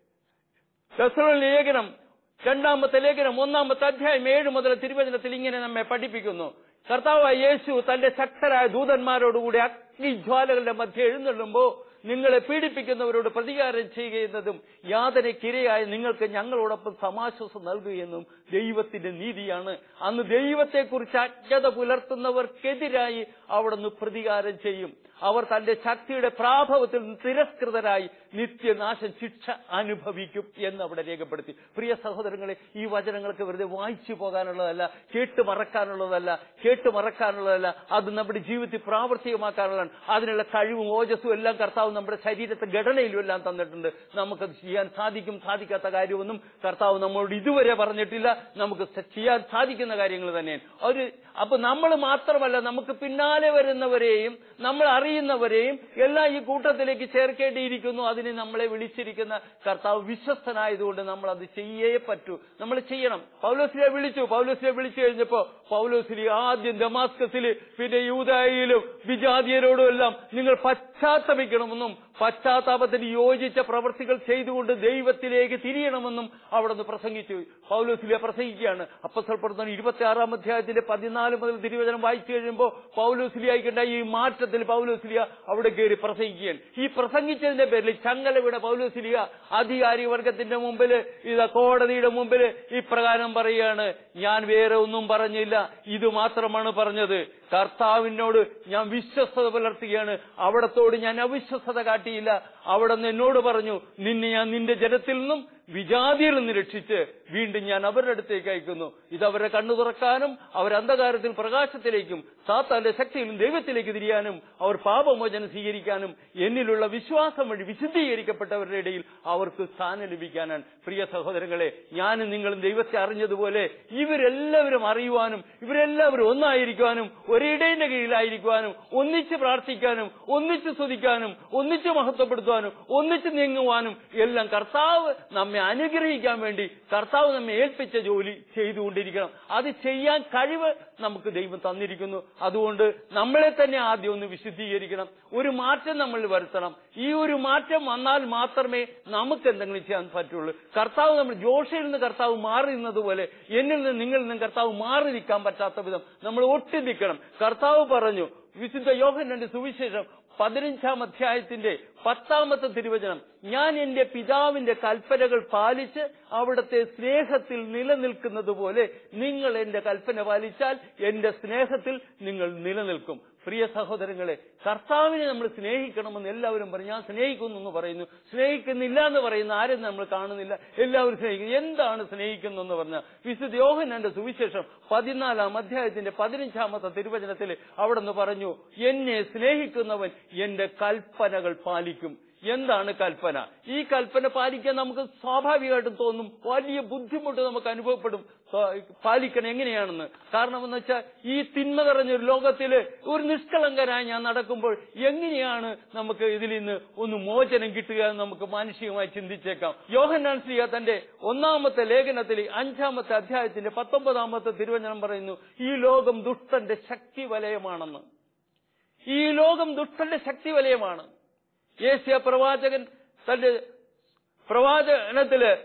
ദസറോൻ ലേഖനം രണ്ടാമത്തെ ലേഖനം ഒന്നാമത്തെ അധ്യായം ഏഴ് മുതൽ തിരുവചനത്തിൽ ഇങ്ങനെ നമ്മെ പഠിപ്പിക്കുന്നു കർത്താവായ യേശു തന്റെ ശക്തരായ ദൂതന്മാരോടുകൂടി അഗ്നിജ്വാലകളുടെ മധ്യ എഴുന്നള്ളുമ്പോ നിങ്ങളെ പീഡിപ്പിക്കുന്നവരോട് പ്രതികാരം ചെയ്യുന്നതും യാതനയ്ക്കിരയായ നിങ്ങൾക്ക് ഞങ്ങളോടൊപ്പം സമാശ്വാസം നൽകുകയെന്നും ദൈവത്തിന്റെ നീതിയാണ് അന്ന് ദൈവത്തെക്കുറിച്ച് അജ്ഞത പുലർത്തുന്നവർക്കെതിരായി അവിടുന്ന് പ്രതികാരം ചെയ്യും അവർ തന്റെ ശക്തിയുടെ പ്രാഭവത്തിൽ നിന്ന് തിരസ്കൃതരായി നിത്യനാശം ശിക്ഷ അനുഭവിക്കും എന്ന് അവിടെ രേഖപ്പെടുത്തി പ്രിയ സഹോദരങ്ങളെ ഈ വചനങ്ങൾക്ക് വെറുതെ വായിച്ചു പോകാനുള്ളതല്ല കേട്ട് മറക്കാനുള്ളതല്ല കേട്ട് മറക്കാനുള്ളതല്ല അത് നമ്മുടെ ജീവിതത്തിൽ പ്രാവർത്തികമാക്കാനുള്ളതാണ് അതിനുള്ള കഴിവും ഓജസ്സും എല്ലാം കർത്താവ് നമ്മുടെ ശരീരത്തെ ഘടനയിലും എല്ലാം തന്നിട്ടുണ്ട് നമുക്കത് ചെയ്യാൻ സാധിക്കും സാധിക്കാത്ത കാര്യമൊന്നും കർത്താവ് നമ്മളോട് ഇതുവരെ പറഞ്ഞിട്ടില്ല നമുക്ക് സ- ചെയ്യാൻ സാധിക്കുന്ന കാര്യങ്ങൾ തന്നെയാണ് ഒരു അപ്പൊ നമ്മൾ മാത്രമല്ല നമുക്ക് പിന്നാലെ വരുന്നവരെയും നമ്മൾ അറിയുന്നവരെയും എല്ലാം ഈ കൂട്ടത്തിലേക്ക് ചേർക്കേണ്ടിയിരിക്കുന്നു അതിന് നമ്മളെ വിളിച്ചിരിക്കുന്ന കർത്താവ് വിശ്വസ്തനായതുകൊണ്ട് നമ്മൾ അത് ചെയ്യേ പറ്റൂ നമ്മൾ ചെയ്യണം പൗലോസിനെ വിളിച്ചു പൗലോസിനെ വിളിച്ചു കഴിഞ്ഞപ്പോ പൗലോസിനെ ആദ്യം ദമാസ്കസിൽ പിന്നെ യൂതായിലും വിജാതിയരോടും എല്ലാം നിങ്ങൾ പശ്ചാത്തപിക്കണമെന്നും പശ്ചാത്താപത്തിന് യോജിച്ച പ്രവൃത്തികൾ ചെയ്തുകൊണ്ട് ദൈവത്തിലേക്ക് തിരിയണമെന്നും അവിടെ നിന്ന് പ്രസംഗിച്ചു പൗലോസിലെ പ്രസംഗിക്കുകയാണ് അപ്പസൽ പ്രവർത്തനം ഇരുപത്തി ആറാം അധ്യായത്തിന്റെ പതിനാല് മുതൽ തിരുവചനം വായിച്ചു കഴിയുമ്പോൾ പൗലോസിലിയായിക്കണ്ട ഈ മാറ്റത്തിൽ പൗലോസിലിയ അവിടെ കയറി പ്രസംഗിക്കുകയാണ് ഈ പ്രസംഗിച്ചതിന്റെ പേരിൽ ചങ്ങലവിടെ പൗലോസിലിയ അധികാരി വർഗത്തിന്റെ മുമ്പിൽ ഇതാ കോടതിയുടെ മുമ്പിൽ ഇപ്രകാരം പറയുകയാണ് ഞാൻ വേറെ ഒന്നും പറഞ്ഞില്ല ഇത് മാത്രമാണ് പറഞ്ഞത് കർത്താവിനോട് ഞാൻ വിശ്വസ്തത പുലർത്തുകയാണ് അവിടത്തോട് ഞാൻ അവിശ്വസ്തത കാട്ടിയില്ല അവിടെ നിന്ന് എന്നോട് പറഞ്ഞു നിന്നെ ഞാൻ നിന്റെ ജനത്തിൽ നിന്നും വിജാതിയിൽ നിന്ന് രക്ഷിച്ച് വീണ്ടും ഞാൻ അവരുടെ അടുത്തേക്ക് അയക്കുന്നു ഇത് അവരെ കണ്ണു തുറക്കാനും അവർ അന്ധകാരത്തിൽ പ്രകാശത്തിലേക്കും സാത്താന്റെ ശക്തിയിലും ദൈവത്തിലേക്ക് തിരിയാനും അവർ പാപമോചനം സ്വീകരിക്കാനും എന്നിലുള്ള വിശ്വാസം വഴി വിശുദ്ധീകരിക്കപ്പെട്ടവരുടെ ഇടയിൽ അവർക്ക് സ്ഥാനം ലഭിക്കാനാണ് പ്രിയ സഹോദരങ്ങളെ ഞാനും നിങ്ങളും ദൈവത്തെ അറിഞ്ഞതുപോലെ ഇവരെല്ലാവരും അറിയുവാനും ഇവരെല്ലാവരും ഒന്നായിരിക്കുവാനും ഒരിടയുടെ കീഴിലായിരിക്കുവാനും ഒന്നിച്ച് പ്രാർത്ഥിക്കാനും ഒന്നിച്ച് സ്തുതിക്കാനും ഒന്നിച്ച് മഹത്വപ്പെടുത്തുവാനും ഒന്നിച്ച് നീങ്ങുവാനും എല്ലാം കർത്താവ് നമ്മെ അനുഗ്രഹിക്കാൻ വേണ്ടി കർത്താവ് നമ്മെ ഏൽപ്പിച്ച ജോലി ചെയ്തുകൊണ്ടിരിക്കണം അത് ചെയ്യാൻ കഴിവ് നമുക്ക് ദൈവം തന്നിരിക്കുന്നു അതുകൊണ്ട് നമ്മളെ തന്നെ ആദ്യം ഒന്ന് വിശുദ്ധീകരിക്കണം ഒരു മാറ്റം നമ്മൾ വരുത്തണം ഈ ഒരു മാറ്റം വന്നാൽ മാത്രമേ നമുക്ക് എന്തെങ്കിലും ചെയ്യാൻ പറ്റുള്ളൂ കർത്താവ് നമ്മൾ ജോഷയിൽ നിന്ന് കർത്താവ് മാറി നിന്നതുപോലെ എന്നിൽ നിന്ന് നിങ്ങളിൽ നിന്നും കർത്താവ് മാറി നിൽക്കാൻ പറ്റാത്ത വിധം നമ്മൾ ഒട്ടി നിൽക്കണം കർത്താവ് പറഞ്ഞു വിശുദ്ധ യോഹന്നന്റെ സുവിശേഷം പതിനഞ്ചാം അധ്യായത്തിന്റെ പത്താമത്തെ തിരുവചനം ഞാൻ എന്റെ പിതാവിന്റെ കൽപ്പനകൾ പാലിച്ച് അവിടുത്തെ സ്നേഹത്തിൽ നിലനിൽക്കുന്നത് പോലെ നിങ്ങൾ എന്റെ കൽപ്പന പാലിച്ചാൽ എന്റെ സ്നേഹത്തിൽ നിങ്ങൾ നിലനിൽക്കും പ്രിയ സഹോദരങ്ങളെ കർത്താവിനെ നമ്മൾ സ്നേഹിക്കണമെന്ന് എല്ലാവരും പറഞ്ഞു ഞാൻ സ്നേഹിക്കുന്നു എന്ന് പറയുന്നു സ്നേഹിക്കുന്നില്ല എന്ന് പറയുന്ന ആരും നമ്മൾ കാണുന്നില്ല എല്ലാവരും സ്നേഹിക്കുന്നു എന്താണ് സ്നേഹിക്കുന്നു എന്ന് പറഞ്ഞാൽ വിശുദ്ധ യോഹനന്റെ സുവിശേഷം പതിനാലാം അധ്യായത്തിന്റെ പതിനഞ്ചാമത്തെ തിരുവചനത്തിൽ അവിടെ നിന്ന് പറഞ്ഞു എന്നെ സ്നേഹിക്കുന്നവൻ എന്റെ കൽപ്പനകൾ പാലിക്കും എന്താണ് കൽപ്പന ഈ കൽപ്പന പാലിക്കാൻ നമുക്ക് സ്വാഭാവികമായിട്ടും തോന്നും വലിയ ബുദ്ധിമുട്ട് നമുക്ക് അനുഭവപ്പെടും സ്വ- പാലിക്കണം എങ്ങനെയാണെന്ന് കാരണം എന്ന് വെച്ചാൽ ഈ തിന്മ നിറഞ്ഞൊരു ലോകത്തില് ഒരു നിഷ്കളങ്കനായി ഞാൻ നടക്കുമ്പോൾ എങ്ങനെയാണ് നമുക്ക് ഇതിൽ നിന്ന് ഒന്ന് മോചനം കിട്ടുക എന്ന് നമുക്ക് മാനുഷികമായി ചിന്തിച്ചേക്കാം യോഹന്നാൻ ശ്രീയ തന്റെ ഒന്നാമത്തെ ലേഖനത്തിൽ അഞ്ചാമത്തെ അധ്യായത്തിന്റെ പത്തൊമ്പതാമത്തെ തിരുവചനം പറയുന്നു ഈ ലോകം ദുഷ്ടന്റെ ശക്തി വലയമാണെന്ന് ഈ ലോകം ദുഷ്ടന്റെ ശക്തി വലയമാണ് യേശയ പ്രവാചകൻ തന്റെ പ്രവാചകനത്തില്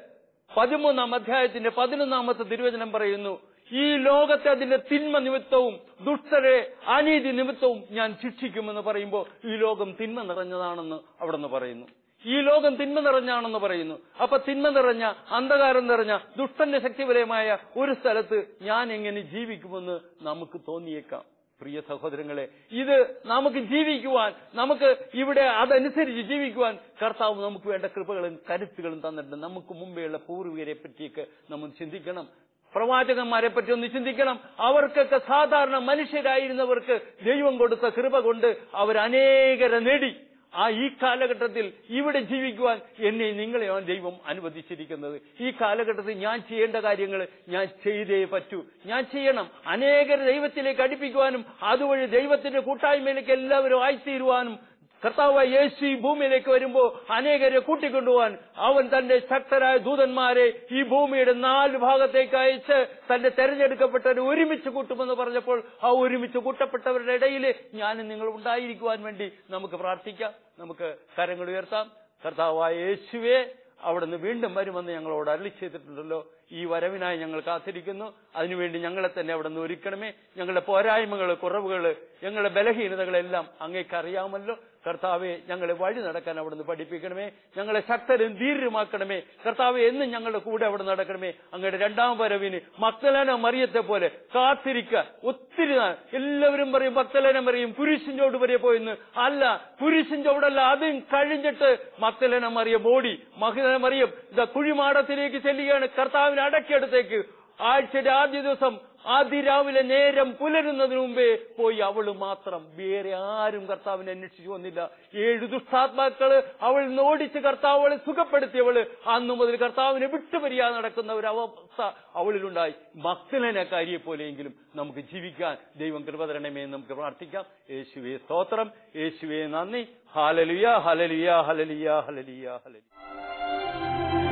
പതിമൂന്നാം അധ്യായത്തിന്റെ പതിനൊന്നാമത്തെ തിരുവചനം പറയുന്നു ഈ ലോകത്തെ അതിന്റെ തിന്മ നിമിത്തവും ദുഷ്ടരെ അനീതി നിമിത്തവും ഞാൻ ശിക്ഷിക്കുമെന്ന് പറയുമ്പോൾ ഈ ലോകം തിന്മ നിറഞ്ഞതാണെന്ന് അവിടെ നിന്ന് പറയുന്നു ഈ ലോകം തിന്മ നിറഞ്ഞാണെന്ന് പറയുന്നു അപ്പൊ തിന്മ നിറഞ്ഞ അന്ധകാരം നിറഞ്ഞ ദുഷ്ടന്റെ ശക്തിപരമായ ഒരു സ്ഥലത്ത് ഞാൻ എങ്ങനെ ജീവിക്കുമെന്ന് നമുക്ക് തോന്നിയേക്കാം പ്രിയ സഹോദരങ്ങളെ ഇത് നമുക്ക് ജീവിക്കുവാൻ നമുക്ക് ഇവിടെ അതനുസരിച്ച് ജീവിക്കുവാൻ കർത്താവ് നമുക്ക് വേണ്ട കൃപകളും കരുത്തുകളും തന്നിട്ടുണ്ട് നമുക്ക് മുമ്പേയുള്ള പൂർവികരെ പറ്റിയൊക്കെ നമ്മൾ ചിന്തിക്കണം പ്രവാചകന്മാരെ പറ്റി ഒന്ന് ചിന്തിക്കണം അവർക്കൊക്കെ സാധാരണ മനുഷ്യരായിരുന്നവർക്ക് ദൈവം കൊടുത്ത കൃപ കൊണ്ട് അവർ അനേകരെ നേടി ആ ഈ കാലഘട്ടത്തിൽ ഇവിടെ ജീവിക്കുവാൻ എന്നെ നിങ്ങളെയാണ് ദൈവം അനുവദിച്ചിരിക്കുന്നത് ഈ കാലഘട്ടത്തിൽ ഞാൻ ചെയ്യേണ്ട കാര്യങ്ങൾ ഞാൻ ചെയ്തേ പറ്റൂ ഞാൻ ചെയ്യണം അനേകരെ ദൈവത്തിലേക്ക് അടുപ്പിക്കുവാനും അതുവഴി ദൈവത്തിന്റെ കൂട്ടായ്മയിലേക്ക് എല്ലാവരും ആയിത്തീരുവാനും കർത്താവ് യേശു ഈ ഭൂമിയിലേക്ക് വരുമ്പോൾ അനേകരെ കൂട്ടിക്കൊണ്ടുപോകാൻ അവൻ തന്റെ ശക്തരായ ദൂതന്മാരെ ഈ ഭൂമിയുടെ നാല് ഭാഗത്തേക്ക് അയച്ച് തന്റെ തെരഞ്ഞെടുക്കപ്പെട്ടവരെ ഒരുമിച്ച് കൂട്ടുമെന്ന് പറഞ്ഞപ്പോൾ ആ ഒരുമിച്ച് കൂട്ടപ്പെട്ടവരുടെ ഇടയിൽ ഞാനും നിങ്ങൾ ഉണ്ടായിരിക്കുവാൻ വേണ്ടി നമുക്ക് പ്രാർത്ഥിക്കാം നമുക്ക് കരങ്ങൾ ഉയർത്താം കർത്താവായ യേശുവെ അവിടുന്ന് വീണ്ടും വരുമെന്ന് ഞങ്ങളോട് അരളി ചെയ്തിട്ടുണ്ടല്ലോ ഈ വരവിനായി ഞങ്ങൾ കാത്തിരിക്കുന്നു അതിനുവേണ്ടി ഞങ്ങളെ തന്നെ അവിടെ നിന്ന് ഒരുക്കണമേ ഞങ്ങളുടെ പോരായ്മകൾ കുറവുകൾ ഞങ്ങളുടെ ബലഹീനതകളെല്ലാം അങ്ങേക്ക് അറിയാമല്ലോ കർത്താവെ ഞങ്ങളെ വഴി നടക്കാൻ അവിടുന്ന് പഠിപ്പിക്കണമേ ഞങ്ങളെ ശക്തരും ധീരമാക്കണമേ കർത്താവെ എന്നും ഞങ്ങളുടെ കൂടെ അവിടെ നടക്കണമേ അങ്ങയുടെ രണ്ടാം വരവിന് മക്തലന മറിയത്തെ പോലെ കാത്തിരിക്കുക ഒത്തിരി നാൾ എല്ലാവരും പറയും ഭക്തലന മറിയും കുരിശിഞ്ചോട് വരെ പോയെന്ന് അല്ല കുരിശിഞ്ചോടല്ല അതും കഴിഞ്ഞിട്ട് മക്തലന മറിയ ബോഡി മഹിളന മറിയം ഇതാ കുഴിമാടത്തിലേക്ക് ചെല്ലുകയാണ് കർത്താവിനെ അടക്കിയെടുത്തേക്ക് ആഴ്ചയുടെ ആദ്യ ദിവസം അതിരാവിലെ നേരം പുലരുന്നതിന് മുമ്പേ പോയി അവള് മാത്രം വേറെ ആരും കർത്താവിനെ അന്വേഷിച്ചു വന്നില്ല ഏഴ് ദുഷ്ടാത്മാക്കള് അവൾ നിന്ന് ഓടിച്ച് കർത്താവ് അവളെ സുഖപ്പെടുത്തിയവള് അന്നു മുതൽ കർത്താവിനെ വിട്ടുപരിയാതെ നടക്കുന്ന ഒരു അവസ്ഥ അവളിലുണ്ടായി മക്കളനെ കാര്യെ പോലെയെങ്കിലും നമുക്ക് ജീവിക്കാൻ ദൈവം കൃപ തരണമേ എന്ന് നമുക്ക് പ്രാർത്ഥിക്കാം യേശുവേ സ്തോത്രം യേശുവേ നന്ദി ഹലലിയ ഹലലിയ ഹലലിയ ഹലലിയ ഹലലിയ